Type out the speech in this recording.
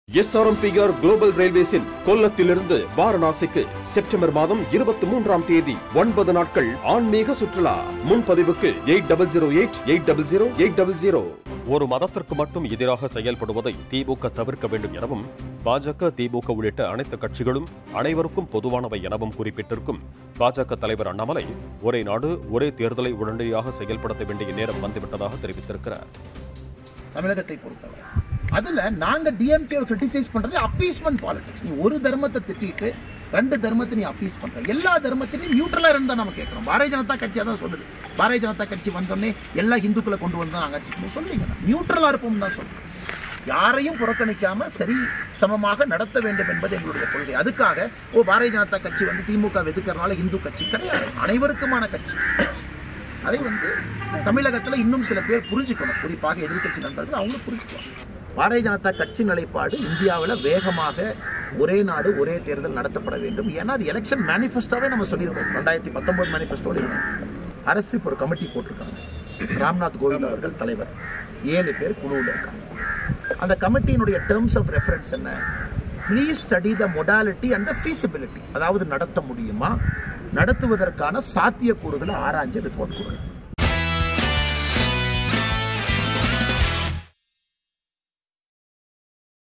SRMPR global ரயில்வேஸின் கொல்லத்திலிருந்து வாரணாசிக்கு செப்டம்பர் மாதம் இருபத்தி மூன்றாம் தேதி ஒன்பது நாட்கள் ஆன்மீக சுற்றுலா முன்பதிவுக்கு eight double zero eight eight double zero eight double zero ஒரு மதத்திற்கு மட்டும் எதிராக செயல்படுவதை திமுக தவிர்க்க வேண்டும் எனவும் பாஜக திமுக உள்ளிட்ட அனைத்து கட்சிகளும் அனைவருக்கும் பொதுவானவை எனவும் குறிப்பிட்டிருக்கும் பாஜக தலைவர் அண்ணாமலை ஒரே நாடு ஒரே தேர்தலை உடனடியாக செயல்படுத்த வேண்டிய நேரம் வந்துவிட்டதாக தெரிவித்திருக்கிறார் தமிழகத்தை பொறுத்தவரை அதுல நாங்க டிஎம்கே கிரிட்டிசைஸ் பண்றது அப்பீஸ்மெண்ட் பாலிடிக்ஸ் நீ ஒரு தர்மத்தை திட்டிட்டு ரெண்டு தர்மத்தை நீ அப்பீஸ் பண்ற எல்லா தர்மத்திலையும் நியூட்ரலா இருந்தா நம்ம கேட்கறோம் பாரதிய ஜனதா கட்சி அதான் சொல்லுது பாரதிய ஜனதா கட்சி வந்தோடனே எல்லா இந்துக்களை கொண்டு வந்தா நாங்க கட்சி சொல்றீங்க நியூட்ரலா இருப்போம் தான் சொல்றோம் யாரையும் புறக்கணிக்காம சரி சமமாக நடத்த வேண்டும் என்பது எங்களுடைய கொள்கை அதுக்காக ஓ பாரதிய ஜனதா கட்சி வந்து திமுக எதுக்கறனால இந்து கட்சி கிடையாது அனைவருக்குமான கட்சி அதை வந்து தமிழகத்துல இன்னும் சில பேர் புரிஞ்சுக்கணும் குறிப்பாக எதிர்க்கட்சி நண்பர்கள் அவங்களும் புரிஞ்சுக்கணும் பாரதிய ஜனதா கட்சி நிலைப்பாடு இந்தியாவில் வேகமாக ஒரே நாடு ஒரே தேர்தல் நடத்தப்பட வேண்டும் ஏன்னா அது எலெக்ஷன் மேனிஃபெஸ்டோவே நம்ம சொல்லியிருக்கோம் ரெண்டாயிரத்தி பத்தொன்பது மேனிஃபெஸ்டோட அரசு இப்போ ஒரு கமிட்டி போட்டிருக்காங்க ராம்நாத் கோவிந்த் அவர்கள் தலைவர் ஏழு பேர் குழுவில் இருக்காங்க அந்த கமிட்டியினுடைய டேர்ம்ஸ் ஆஃப் ரெஃபரன்ஸ் என்ன please study the modality and the feasibility அதாவது நடத்த முடியுமா நடத்துவதற்கான சாத்தியக்கூறுகளை ஆராய்ஞ்சு ரிப்போர்ட் கொடுங்க